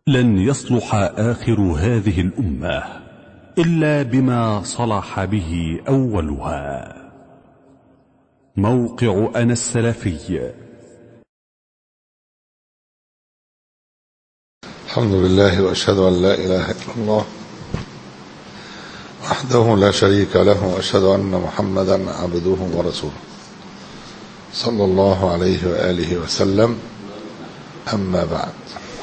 لن يصلح آخر هذه الأمة إلا بما صلح به أولها موقع أنا السلفي الحمد لله وأشهد أن لا إله إلا الله وحده لا شريك له وأشهد أن محمدا عبده ورسوله صلى الله عليه وآله وسلم أما بعد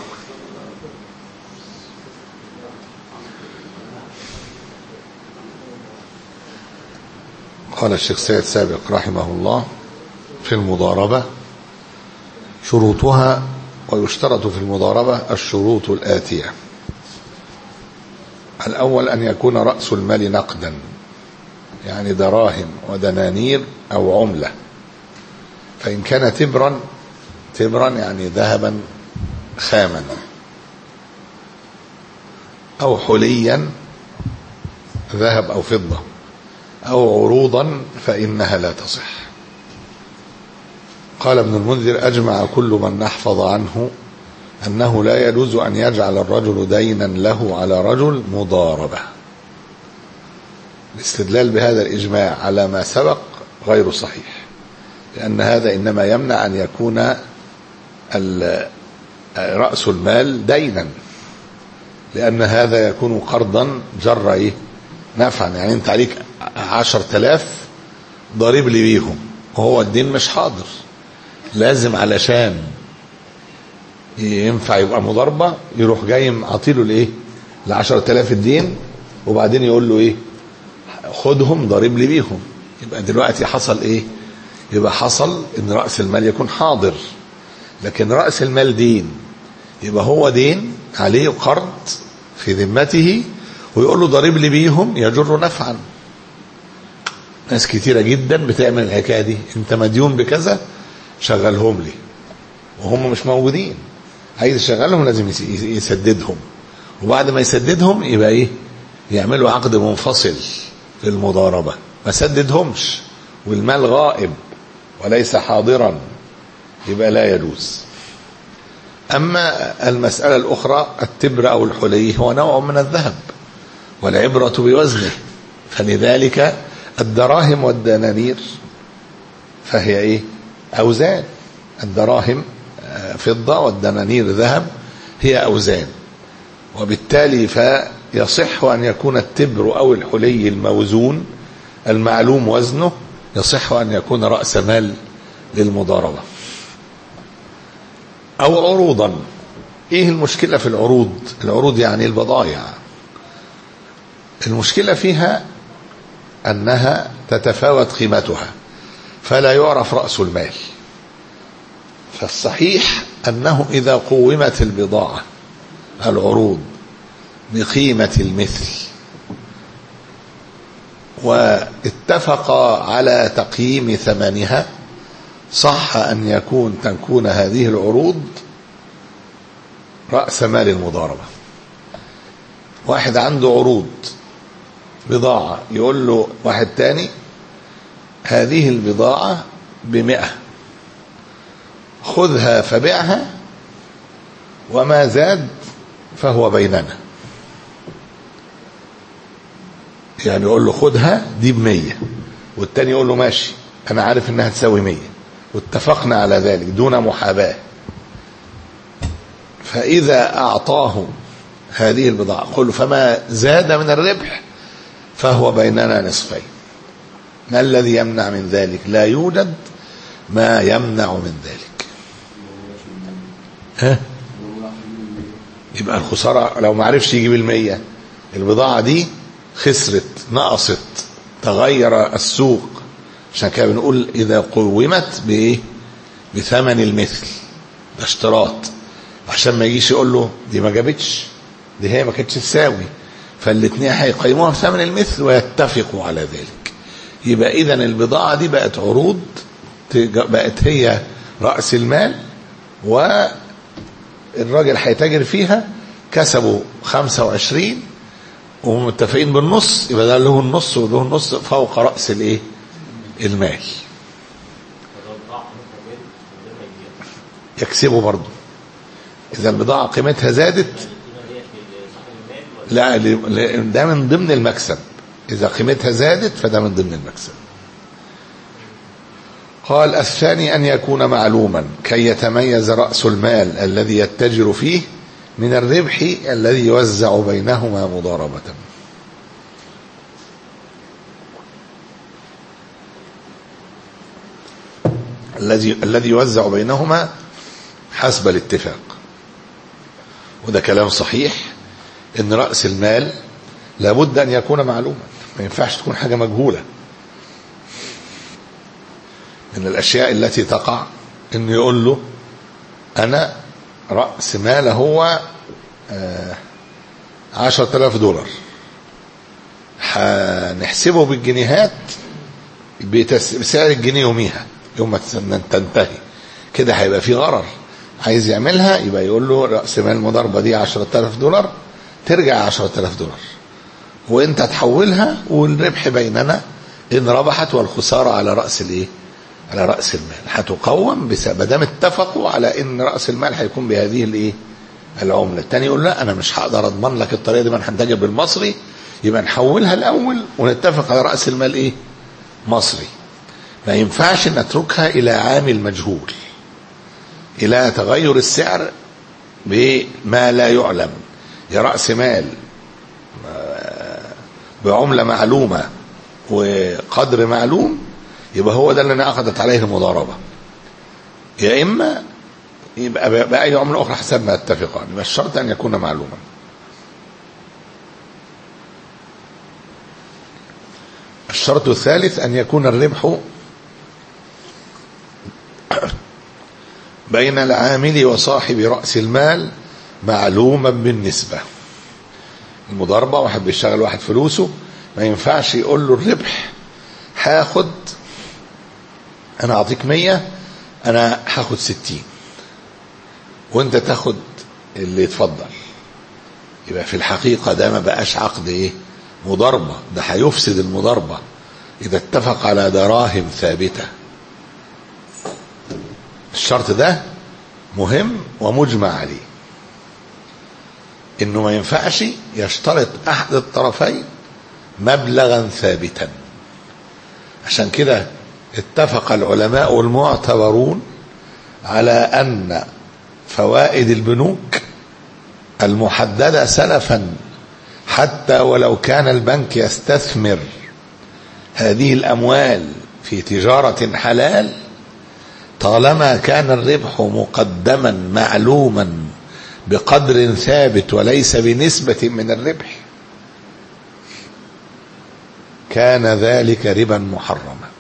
قال الشيخ سيد سابق رحمه الله في المضاربة شروطها ويشترط في المضاربة الشروط الآتية الأول أن يكون رأس المال نقدا يعني دراهم ودنانير أو عملة فإن كان تبرا تبرا يعني ذهبا خاما أو حليا ذهب أو فضة أو عروضا فإنها لا تصح قال ابن المنذر أجمع كل من نحفظ عنه أنه لا يجوز أن يجعل الرجل دينا له على رجل مضاربة الاستدلال بهذا الإجماع على ما سبق غير صحيح لأن هذا إنما يمنع أن يكون رأس المال دينا لأن هذا يكون قرضا جر إيه نفعا يعني أنت عليك عشر تلاف ضارب لي بيهم وهو الدين مش حاضر لازم علشان ينفع يبقى مضاربة يروح جاي معطيله الايه ال 10000 الدين وبعدين يقول له ايه خدهم ضارب لي بيهم يبقى دلوقتي حصل ايه يبقى حصل ان راس المال يكون حاضر لكن راس المال دين يبقى هو دين عليه قرض في ذمته ويقول له ضارب لي بيهم يجر نفعا ناس كتيره جدا بتعمل الحكايه دي انت مديون بكذا شغلهم لي وهم مش موجودين عايز يشغلهم لازم يسددهم وبعد ما يسددهم يبقى ايه يعملوا عقد منفصل في المضاربه ما سددهمش والمال غائب وليس حاضرا يبقى لا يجوز اما المساله الاخرى التبر او الحلي هو نوع من الذهب والعبره بوزنه فلذلك الدراهم والدنانير فهي ايه اوزان الدراهم فضه والدنانير ذهب هي اوزان وبالتالي فيصح ان يكون التبر او الحلي الموزون المعلوم وزنه يصح ان يكون راس مال للمضاربه او عروضا ايه المشكله في العروض العروض يعني البضائع المشكله فيها انها تتفاوت قيمتها فلا يعرف راس المال فالصحيح انه اذا قومت البضاعه العروض بقيمه المثل واتفق على تقييم ثمنها صح ان يكون تكون هذه العروض راس مال المضاربه واحد عنده عروض بضاعه يقول له واحد تاني هذه البضاعه بمئة خذها فبعها وما زاد فهو بيننا يعني يقول له خدها دي بمية والتاني يقول له ماشي انا عارف انها تساوي مية واتفقنا على ذلك دون محاباة فاذا اعطاه هذه البضاعة قل فما زاد من الربح فهو بيننا نصفين ما الذي يمنع من ذلك لا يوجد ما يمنع من ذلك ها يبقى الخسارة لو ما عرفش يجيب المية البضاعة دي خسرت نقصت تغير السوق عشان كده بنقول إذا قومت بإيه بثمن المثل ده اشتراط عشان ما يجيش يقول له دي ما جابتش دي هي ما كانتش تساوي فالاثنين هيقيموها بثمن المثل ويتفقوا على ذلك يبقى اذا البضاعه دي بقت عروض بقت هي راس المال والراجل هيتاجر فيها كسبوا 25 وهم متفقين بالنص يبقى ده له النص وله النص فوق راس الايه المال يكسبوا برضه اذا البضاعه قيمتها زادت لا ل- ده من ضمن المكسب اذا قيمتها زادت فده من ضمن المكسب قال الثاني أن يكون معلوما كي يتميز رأس المال الذي يتجر فيه من الربح الذي يوزع بينهما مضاربة الذي الذي يوزع بينهما حسب الاتفاق وده كلام صحيح ان رأس المال لابد ان يكون معلوما ما ينفعش تكون حاجة مجهولة من الاشياء التي تقع انه يقول له انا رأس مال هو عشرة آلاف دولار هنحسبه بالجنيهات بتس- بسعر الجنيه يوميها يوم ما تس- تنتهي كده هيبقى في غرر عايز يعملها يبقى يقول له رأس مال المضاربة دي عشرة آلاف دولار ترجع عشرة آلاف دولار وانت تحولها والربح بيننا ان ربحت والخسارة على رأس الايه على رأس المال هتقوم بس ما دام اتفقوا على ان رأس المال هيكون بهذه الايه العملة التاني يقول لا انا مش هقدر اضمن لك الطريقة دي ما احنا هنتاجر بالمصري يبقى نحولها الاول ونتفق على رأس المال ايه مصري ما ينفعش نتركها الى عامل مجهول الى تغير السعر بما لا يعلم يا رأس مال بعملة معلومة وقدر معلوم يبقى هو ده اللي انعقدت عليه المضاربة يا إما يبقى بأي عملة أخرى حسب ما اتفقان يبقى الشرط أن يكون معلوما الشرط الثالث أن يكون الربح بين العامل وصاحب رأس المال معلوما بالنسبة المضاربة واحد بيشتغل واحد فلوسه ما ينفعش يقول له الربح هاخد انا اعطيك مية انا هاخد ستين وانت تاخد اللي يتفضل يبقى في الحقيقة ده ما بقاش عقد ايه مضاربة ده هيفسد المضاربة اذا اتفق على دراهم ثابتة الشرط ده مهم ومجمع عليه انه ما ينفعش يشترط احد الطرفين مبلغا ثابتا عشان كده اتفق العلماء المعتبرون على ان فوائد البنوك المحدده سلفا حتى ولو كان البنك يستثمر هذه الاموال في تجاره حلال طالما كان الربح مقدما معلوما بقدر ثابت وليس بنسبة من الربح كان ذلك ربا محرما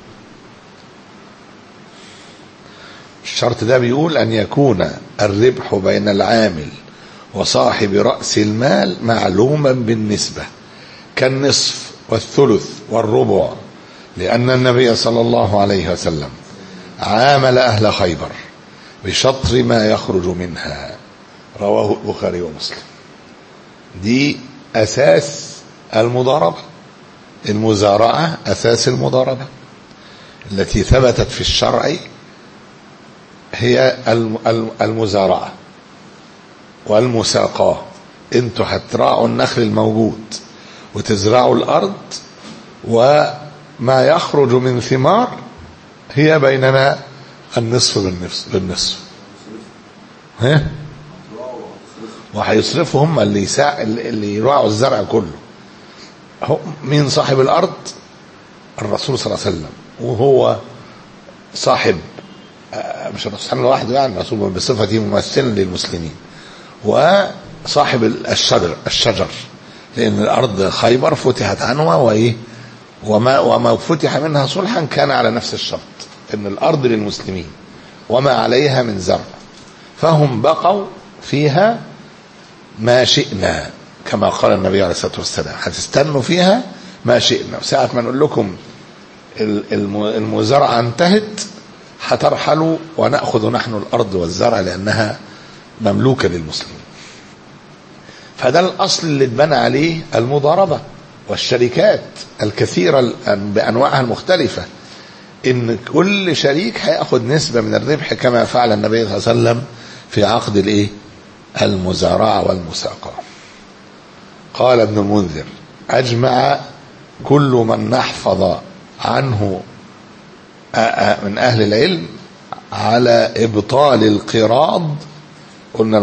الشرط ده بيقول أن يكون الربح بين العامل وصاحب رأس المال معلوما بالنسبة كالنصف والثلث والربع لأن النبي صلى الله عليه وسلم عامل أهل خيبر بشطر ما يخرج منها رواه البخاري ومسلم دي أساس المضاربة المزارعة أساس المضاربة التي ثبتت في الشرع هي المزارعة والمساقاة انتوا هتراعوا النخل الموجود وتزرعوا الأرض وما يخرج من ثمار هي بيننا النصف بالنصف بالنصف ها وهيصرفوا هم اللي يساع اللي يراعوا الزرع كله هو مين صاحب الارض الرسول صلى الله عليه وسلم وهو صاحب مش الرسول صلى الله عليه وسلم لوحده يعني الرسول بصفته ممثلا للمسلمين وصاحب الشجر الشجر لان الارض خيبر فتحت عنها وايه وما وما فتح منها صلحا كان على نفس الشرط ان الارض للمسلمين وما عليها من زرع فهم بقوا فيها ما شئنا كما قال النبي عليه الصلاه والسلام هتستنوا فيها ما شئنا ساعة ما نقول لكم المزارعة انتهت هترحلوا ونأخذ نحن الأرض والزرع لأنها مملوكة للمسلمين فده الأصل اللي اتبنى عليه المضاربة والشركات الكثيرة بأنواعها المختلفة إن كل شريك هياخد نسبة من الربح كما فعل النبي صلى الله عليه وسلم في عقد الإيه؟ المزارعة والمساقة قال ابن المنذر أجمع كل من نحفظ عنه من أهل العلم على إبطال القراض قلنا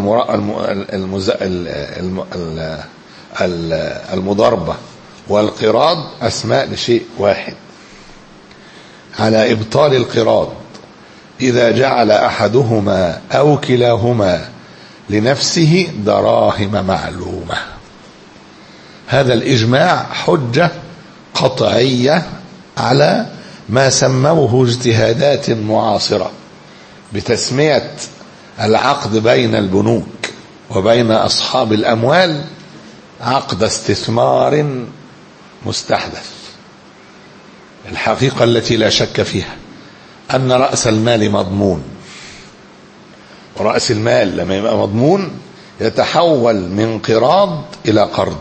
المضاربة والقراض أسماء لشيء واحد على إبطال القراض إذا جعل أحدهما أو كلاهما لنفسه دراهم معلومة هذا الإجماع حجة قطعية على ما سموه اجتهادات معاصرة بتسمية العقد بين البنوك وبين أصحاب الأموال عقد استثمار مستحدث الحقيقة التي لا شك فيها أن رأس المال مضمون ورأس المال لما يبقى مضمون يتحول من قراض إلى قرض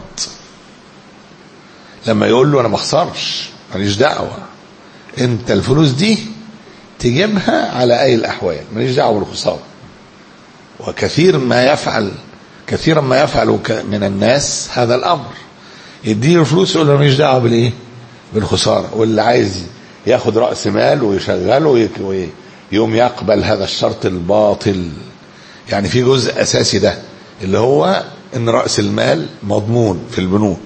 لما يقول له أنا ما اخسرش ماليش دعوة أنت الفلوس دي تجيبها على أي الأحوال ماليش دعوة بالخسارة وكثير ما يفعل كثيرا ما يفعل من الناس هذا الأمر يديله الفلوس يقول له ماليش دعوة بالإيه بالخسارة واللي عايز ياخد رأس مال ويشغله ويقوم يقبل هذا الشرط الباطل يعني في جزء أساسي ده اللي هو ان رأس المال مضمون في البنوك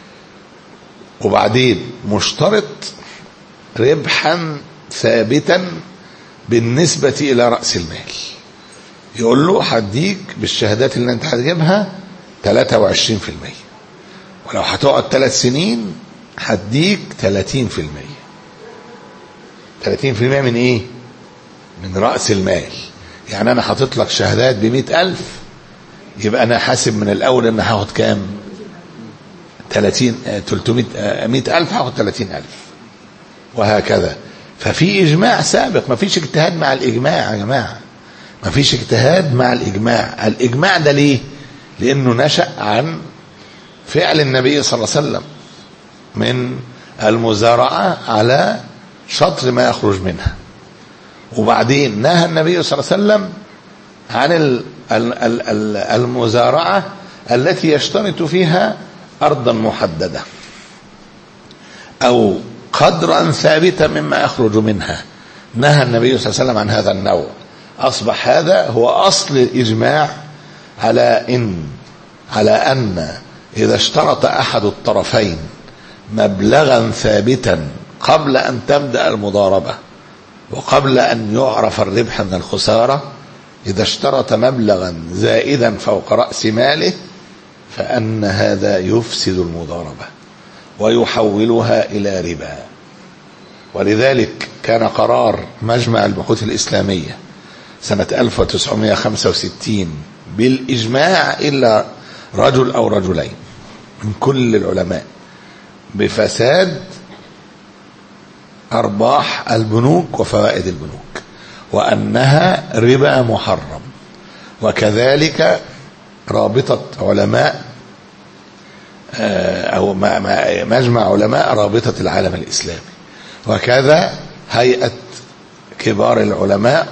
وبعدين مشترط ربحا ثابتا بالنسبة إلى رأس المال يقول له هديك بالشهادات اللي انت هتجيبها 23% ولو هتقعد ثلاث سنين هديك 30% 30% من ايه من رأس المال يعني انا حاطط لك شهادات ب ألف يبقى انا حاسب من الاول ان هاخد كام 30 300 100 ألف هاخد 30 ألف وهكذا ففي إجماع سابق ما فيش اجتهاد مع الإجماع يا جماعة ما فيش اجتهاد مع الإجماع الإجماع ده ليه لأنه نشأ عن فعل النبي صلى الله عليه وسلم من المزارعة على شطر ما يخرج منها وبعدين نهى النبي صلى الله عليه وسلم عن المزارعة التي يشترط فيها أرضا محددة أو قدرا ثابتا مما يخرج منها نهى النبي صلى الله عليه وسلم عن هذا النوع أصبح هذا هو أصل الإجماع على إن على أن إذا اشترط أحد الطرفين مبلغا ثابتا قبل أن تبدأ المضاربة وقبل أن يعرف الربح من الخسارة إذا اشترط مبلغا زائدا فوق رأس ماله فأن هذا يفسد المضاربة ويحولها إلى ربا ولذلك كان قرار مجمع البحوث الإسلامية سنة 1965 بالإجماع إلا رجل أو رجلين من كل العلماء بفساد أرباح البنوك وفوائد البنوك وأنها ربا محرم وكذلك رابطة علماء أو مجمع علماء رابطة العالم الإسلامي وكذا هيئة كبار العلماء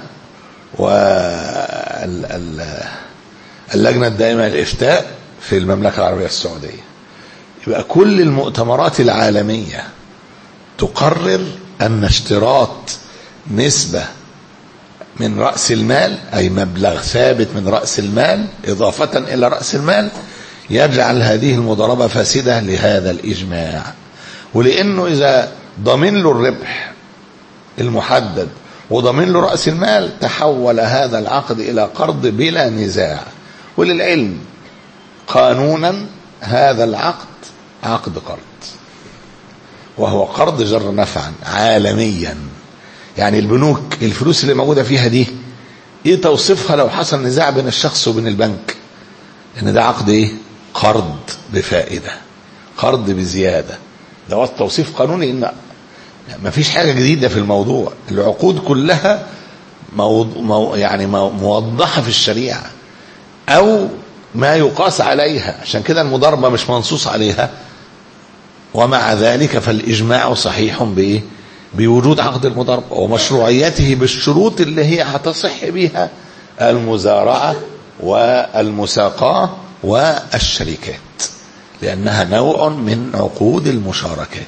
واللجنة الدائمة للإفتاء في المملكة العربية السعودية يبقى كل المؤتمرات العالمية تقرر أن اشتراط نسبة من رأس المال أي مبلغ ثابت من رأس المال إضافة إلى رأس المال يجعل هذه المضاربة فاسدة لهذا الإجماع ولأنه إذا ضمن له الربح المحدد وضمن له رأس المال تحول هذا العقد إلى قرض بلا نزاع وللعلم قانونا هذا العقد عقد قرض وهو قرض جر نفعا عالميا يعني البنوك الفلوس اللي موجودة فيها دي ايه توصيفها لو حصل نزاع بين الشخص وبين البنك ان ده عقد ايه قرض بفائدة قرض بزيادة ده توصيف قانوني ان ما فيش حاجة جديدة في الموضوع العقود كلها موضوع مو يعني موضحة في الشريعة او ما يقاس عليها عشان كده المضاربة مش منصوص عليها ومع ذلك فالإجماع صحيح بإيه بوجود عقد المضاربة ومشروعيته بالشروط اللي هي هتصح بها المزارعة والمساقاة والشركات لأنها نوع من عقود المشاركات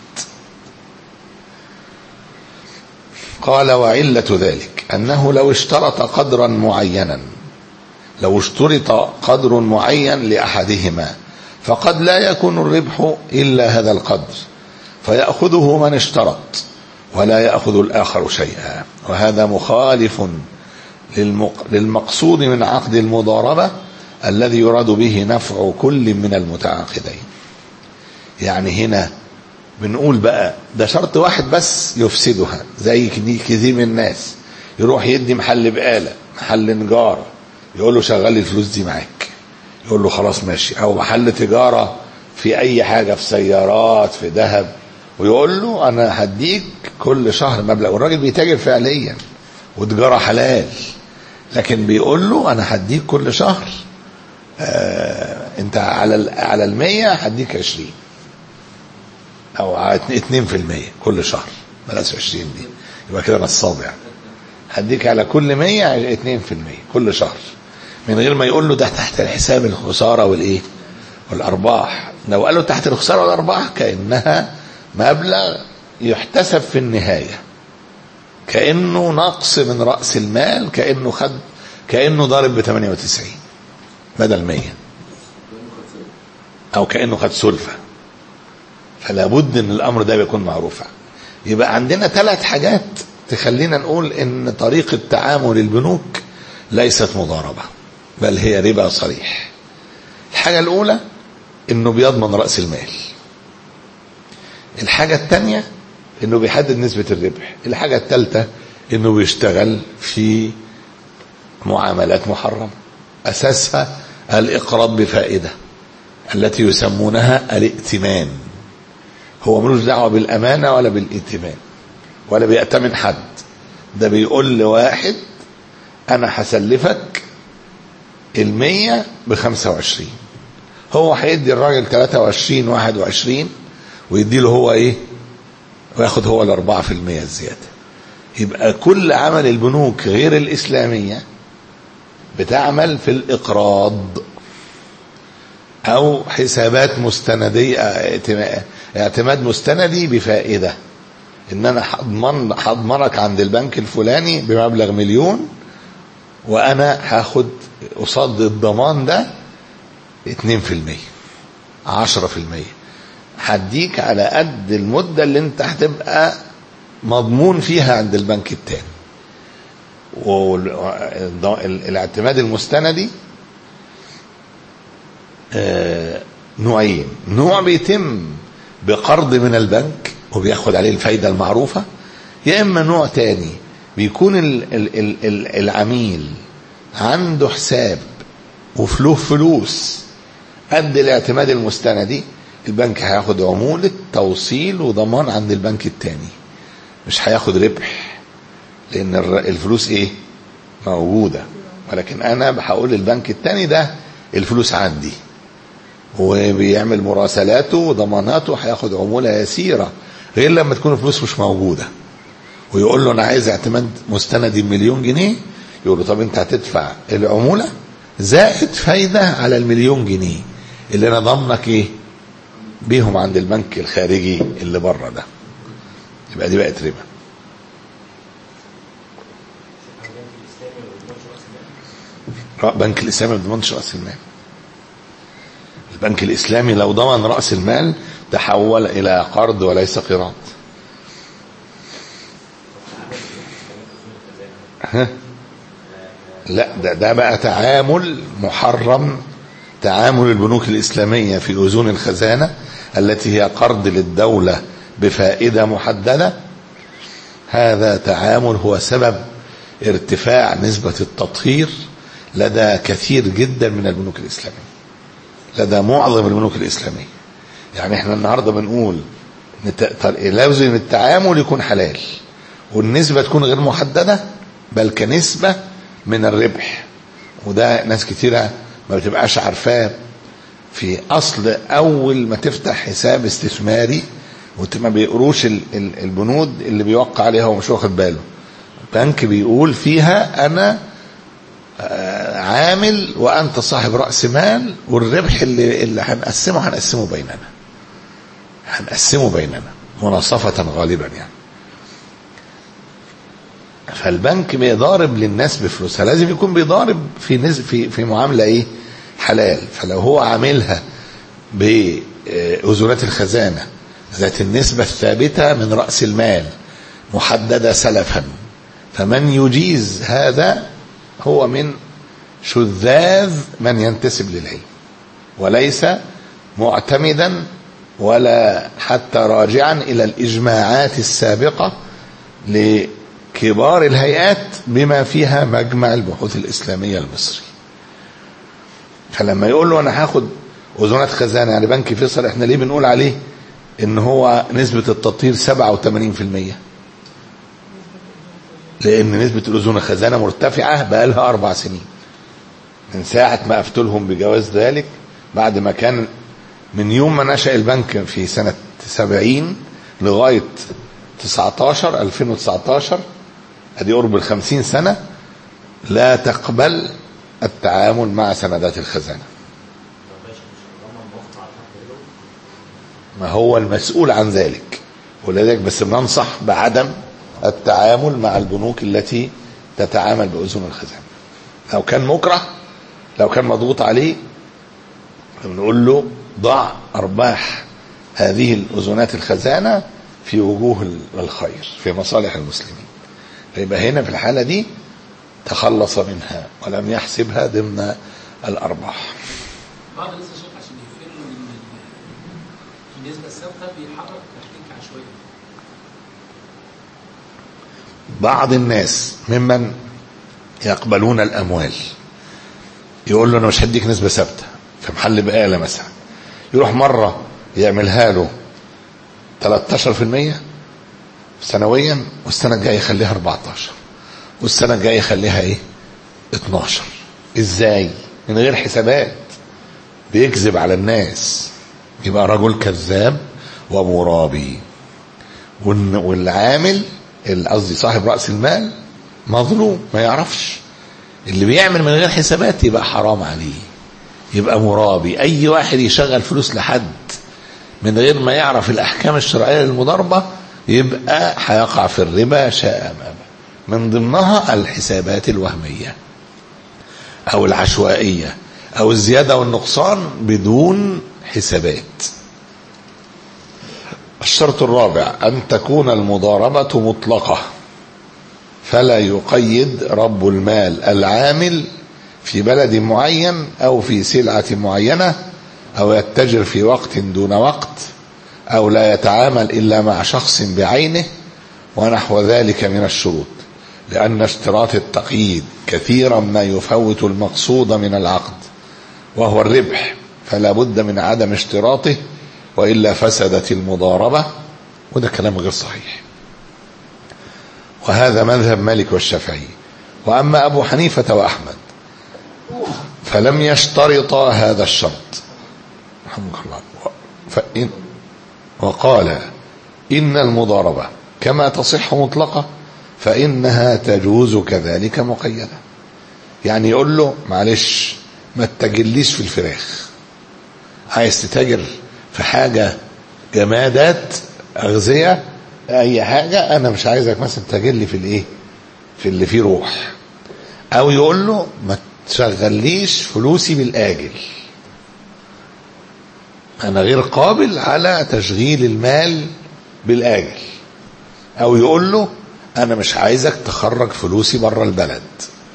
قال وعلة ذلك أنه لو اشترط قدرا معينا لو اشترط قدر معين لأحدهما فقد لا يكون الربح إلا هذا القدر فيأخذه من اشترط ولا يأخذ الآخر شيئا وهذا مخالف للمقصود من عقد المضاربة الذي يراد به نفع كل من المتعاقدين يعني هنا بنقول بقى ده شرط واحد بس يفسدها زي كثير من الناس يروح يدي محل بقالة محل نجارة يقول له شغل لي الفلوس دي معاك يقول له خلاص ماشي او محل تجارة في اي حاجة في سيارات في ذهب ويقول له انا هديك كل شهر مبلغ والراجل بيتاجر فعليا وتجارة حلال لكن بيقول له انا هديك كل شهر آه انت على على المية هديك عشرين او اتنين في المية كل شهر بلاش عشرين دي يبقى كده نصاب يعني هديك على كل مية اتنين في المية كل شهر من غير ما يقول له ده تحت الحساب الخسارة والايه والارباح لو قال له تحت الخسارة والارباح كأنها مبلغ يحتسب في النهاية كأنه نقص من رأس المال كأنه خد كأنه ضارب ب 98 بدل 100 أو كأنه خد سلفة فلا بد ان الامر ده بيكون معروفا يبقى عندنا ثلاث حاجات تخلينا نقول ان طريقة تعامل البنوك ليست مضاربة بل هي ربا صريح الحاجة الاولى انه بيضمن رأس المال الحاجة الثانية انه بيحدد نسبة الربح الحاجة الثالثة انه بيشتغل في معاملات محرمة اساسها الاقراض بفائدة التي يسمونها الائتمان هو ملوش دعوه بالامانه ولا بالائتمان ولا بيأتمن حد ده بيقول لواحد انا هسلفك المية بخمسة وعشرين هو هيدي الراجل تلاتة وعشرين واحد وعشرين ويدي له هو ايه وياخد هو الاربعة في المية الزيادة يبقى كل عمل البنوك غير الاسلامية بتعمل في الاقراض او حسابات مستندية اعتماد مستندي بفائدة ان انا هضمن هضمنك عند البنك الفلاني بمبلغ مليون وانا هاخد قصاد الضمان ده 2% 10% هديك على قد المدة اللي انت هتبقى مضمون فيها عند البنك التاني والاعتماد المستندي نوعين نوع بيتم بقرض من البنك وبياخد عليه الفايدة المعروفة يا إما نوع تاني بيكون ال ال ال ال العميل عنده حساب وفلوه فلوس قد الاعتماد المستندي البنك هياخد عمولة توصيل وضمان عند البنك التاني مش هياخد ربح لأن الفلوس إيه موجودة ولكن أنا هقول للبنك التاني ده الفلوس عندي وبيعمل مراسلاته وضماناته هياخد عمولة يسيرة غير لما تكون الفلوس مش موجودة ويقول له انا عايز اعتماد مستندي بمليون جنيه يقول له طب انت هتدفع العمولة زائد فايدة على المليون جنيه اللي انا ضامنك ايه بيهم عند البنك الخارجي اللي بره ده يبقى دي بقت ربا بنك الاسلامي ما بيضمنش راس المال البنك الاسلامي لو ضمن راس المال تحول الى قرض وليس قراض ها لا ده ده بقى تعامل محرم تعامل البنوك الاسلاميه في اذون الخزانه التي هي قرض للدوله بفائده محدده هذا تعامل هو سبب ارتفاع نسبه التطهير لدى كثير جدا من البنوك الاسلاميه لدى معظم البنوك الاسلاميه يعني احنا النهارده بنقول لازم التعامل يكون حلال والنسبه تكون غير محدده بل كنسبه من الربح وده ناس كتيره ما بتبقاش عارفاه في اصل اول ما تفتح حساب استثماري وما بيقروش البنود اللي بيوقع عليها ومش واخد باله بنك بيقول فيها انا عامل وانت صاحب راس مال والربح اللي اللي هنقسمه هنقسمه بيننا هنقسمه بيننا مناصفة غالبا يعني فالبنك بيضارب للناس بفلوسها لازم يكون بيضارب في نز... في في معامله ايه حلال فلو هو عاملها بأذونات الخزانه ذات النسبه الثابته من راس المال محدده سلفا فمن يجيز هذا هو من شذاذ من ينتسب للعلم وليس معتمدا ولا حتى راجعا الى الاجماعات السابقه لكبار الهيئات بما فيها مجمع البحوث الاسلاميه المصري فلما يقول له انا هاخد اذونات خزانه يعني بنك فيصل احنا ليه بنقول عليه ان هو نسبه التطهير 87% لان نسبه الاذون الخزانه مرتفعه بقالها اربع سنين من ساعه ما افتلهم بجواز ذلك بعد ما كان من يوم ما نشأ البنك في سنة 70 لغاية 19 2019 ادي قرب ال 50 سنة لا تقبل التعامل مع سندات الخزانة ما هو المسؤول عن ذلك ولذلك بس بننصح بعدم التعامل مع البنوك التي تتعامل بأذون الخزانة لو كان مكره لو كان مضغوط عليه بنقول له ضع أرباح هذه الأذونات الخزانة في وجوه الخير في مصالح المسلمين فيبقى هنا في الحالة دي تخلص منها ولم يحسبها ضمن الأرباح بعض الناس يا شيخ عشان يفروا من النسبة الثابتة بيحرك تحريك عشوائي بعض الناس ممن يقبلون الأموال يقول له أنا مش هديك نسبة ثابتة في محل بقالة مثلا يروح مرة يعملها له 13% سنويا والسنة الجاية يخليها 14 والسنة الجاية يخليها ايه 12 ازاي من غير حسابات بيكذب على الناس يبقى رجل كذاب ومرابي والن- والعامل ال- قصدي صاحب رأس المال مظلوم ما يعرفش اللي بيعمل من غير حسابات يبقى حرام عليه يبقى مرابي اي واحد يشغل فلوس لحد من غير ما يعرف الاحكام الشرعيه للمضاربه يبقى هيقع في الربا شاء ما أبى. من ضمنها الحسابات الوهميه او العشوائيه او الزياده والنقصان بدون حسابات الشرط الرابع ان تكون المضاربه مطلقه فلا يقيد رب المال العامل في بلد معين او في سلعه معينه او يتجر في وقت دون وقت او لا يتعامل الا مع شخص بعينه ونحو ذلك من الشروط لان اشتراط التقييد كثيرا ما يفوت المقصود من العقد وهو الربح فلا بد من عدم اشتراطه والا فسدت المضاربه وده كلام غير صحيح وهذا مذهب مالك والشافعي واما ابو حنيفه واحمد فلم يشترطا هذا الشرط رحمك الله فإن وقال إن المضاربة كما تصح مطلقة فإنها تجوز كذلك مقيدة يعني يقول له معلش ما تتجليش في الفراخ عايز تتاجر في حاجة جمادات أغذية أي حاجة أنا مش عايزك مثلا تتاجر في الإيه في اللي فيه روح أو يقول له ما تشغليش فلوسي بالآجل أنا غير قابل على تشغيل المال بالآجل أو يقول له أنا مش عايزك تخرج فلوسي بره البلد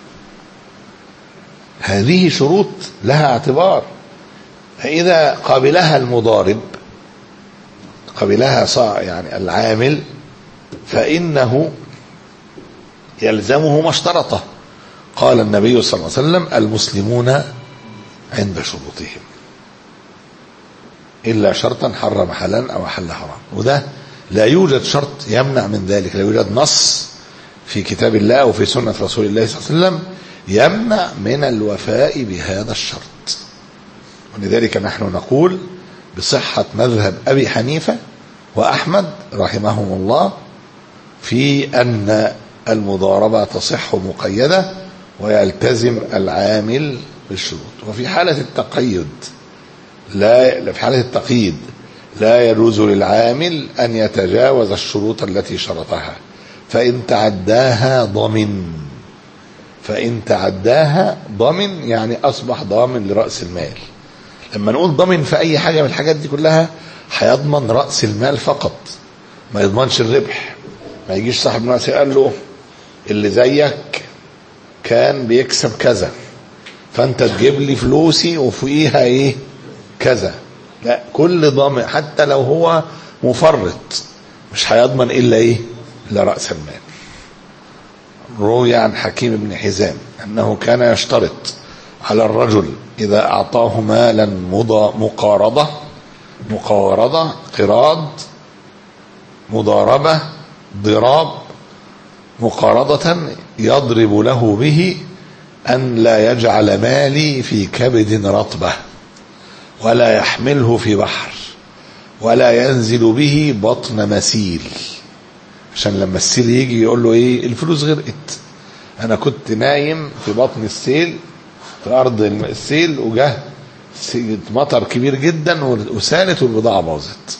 هذه شروط لها اعتبار فإذا قابلها المضارب قبلها صا يعني العامل فإنه يلزمه ما اشترطه قال النبي صلى الله عليه وسلم المسلمون عند شروطهم إلا شرطا حرم حلالا أو حل حرام وده لا يوجد شرط يمنع من ذلك لا يوجد نص في كتاب الله أو في سنة رسول الله صلى الله عليه وسلم يمنع من الوفاء بهذا الشرط ولذلك نحن نقول بصحة مذهب أبي حنيفة وأحمد رحمهم الله في أن المضاربة تصح مقيدة ويلتزم العامل بالشروط وفي حالة التقيد لا في حالة التقييد لا يجوز للعامل أن يتجاوز الشروط التي شرطها فإن تعداها ضمن فإن تعداها ضمن يعني أصبح ضامن لرأس المال لما نقول ضمن في أي حاجة من الحاجات دي كلها هيضمن رأس المال فقط ما يضمنش الربح ما يجيش صاحب ناس قال له اللي زيك كان بيكسب كذا فانت تجيب لي فلوسي وفوقيها ايه كذا لا كل ضامن حتى لو هو مفرط مش هيضمن الا ايه الا راس المال روي عن حكيم بن حزام انه كان يشترط على الرجل اذا اعطاه مالا مضى مقارضه مقارضه قراض مضاربه ضراب مقارضة يضرب له به أن لا يجعل مالي في كبد رطبة ولا يحمله في بحر ولا ينزل به بطن مسيل عشان لما السيل يجي يقول له ايه الفلوس غرقت انا كنت نايم في بطن السيل في ارض السيل وجه مطر كبير جدا وسالت والبضاعه باظت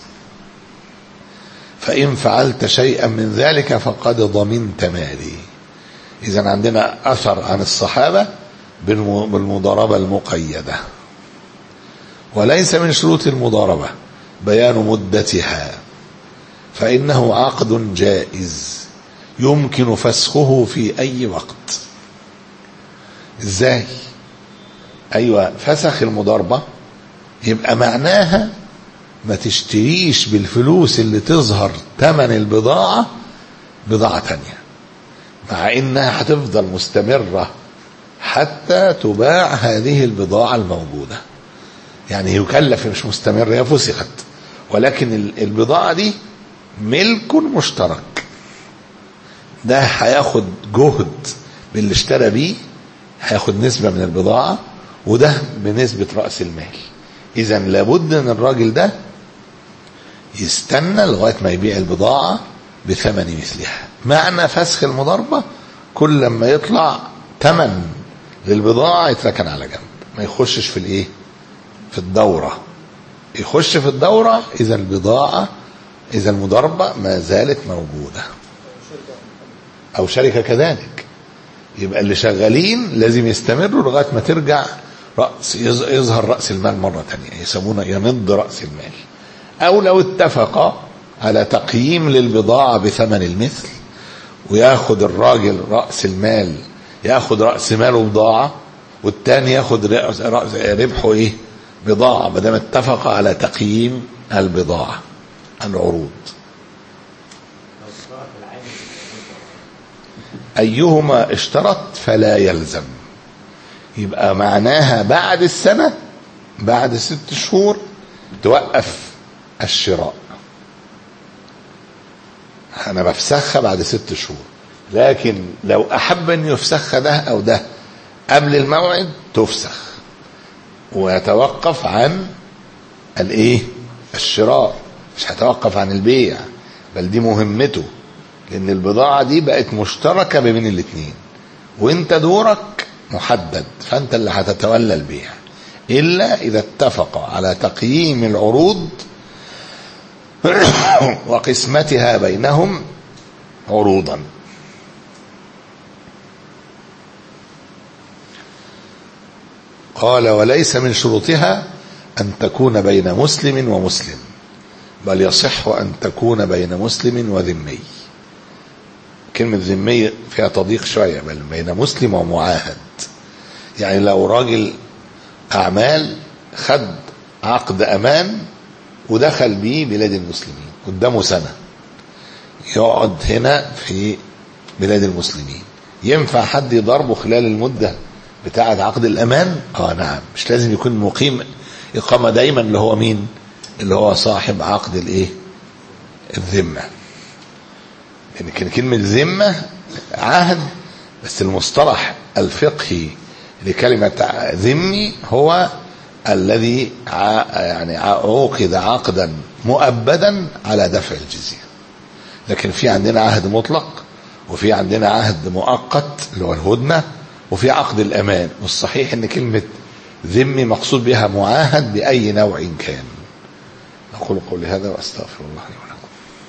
فإن فعلت شيئا من ذلك فقد ضمنت مالي إذا عندنا أثر عن الصحابة بالمضاربة المقيدة وليس من شروط المضاربة بيان مدتها فإنه عقد جائز يمكن فسخه في أي وقت إزاي أيوة فسخ المضاربة يبقى معناها ما تشتريش بالفلوس اللي تظهر ثمن البضاعة بضاعة تانية مع انها هتفضل مستمرة حتى تباع هذه البضاعة الموجودة يعني يكلف مش مستمر هي فسخت ولكن البضاعة دي ملك مشترك ده هياخد جهد باللي اشترى بيه هياخد نسبة من البضاعة وده بنسبة رأس المال إذا لابد أن الراجل ده يستنى لغاية ما يبيع البضاعة بثمن مثلها معنى فسخ المضاربة كل لما يطلع ثمن للبضاعة يتركن على جنب ما يخشش في الايه في الدورة يخش في الدورة إذا البضاعة إذا المضاربة ما زالت موجودة أو شركة كذلك يبقى اللي شغالين لازم يستمروا لغاية ما ترجع رأس يظهر رأس المال مرة تانية يسمونه يمض رأس المال أو لو اتفقا على تقييم للبضاعة بثمن المثل وياخد الراجل رأس المال ياخد رأس ماله بضاعة والتاني ياخد رأس ربحه ايه بضاعة ما دام اتفق على تقييم البضاعة العروض أيهما اشترط فلا يلزم يبقى معناها بعد السنة بعد ست شهور توقف الشراء انا بفسخها بعد ست شهور لكن لو احب ان يفسخها ده او ده قبل الموعد تفسخ ويتوقف عن الايه الشراء مش هيتوقف عن البيع بل دي مهمته لان البضاعه دي بقت مشتركه بين الاثنين وانت دورك محدد فانت اللي هتتولى البيع الا اذا اتفق على تقييم العروض وقسمتها بينهم عروضا قال وليس من شروطها أن تكون بين مسلم ومسلم بل يصح أن تكون بين مسلم وذمي كلمة ذمي فيها تضييق شوية بل بين مسلم ومعاهد يعني لو راجل أعمال خد عقد أمان ودخل بيه بلاد المسلمين قدامه سنة يقعد هنا في بلاد المسلمين ينفع حد يضربه خلال المدة بتاعة عقد الأمان اه نعم مش لازم يكون مقيم إقامة دايما اللي هو مين اللي هو صاحب عقد الايه الذمة لأن يعني كلمة ذمة عهد بس المصطلح الفقهي لكلمة ذمي هو الذي يعني عقد عقدا مؤبدا على دفع الجزية لكن في عندنا عهد مطلق وفي عندنا عهد مؤقت اللي هو الهدنة وفي عقد الأمان والصحيح أن كلمة ذمي مقصود بها معاهد بأي نوع كان أقول قولي هذا وأستغفر الله لي ولكم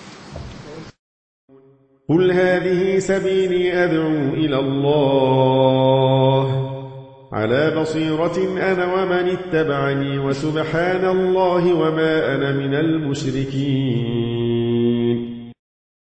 قل هذه سبيلي أدعو إلى الله على بصيرة أنا ومن اتبعني وسبحان الله وما أنا من المشركين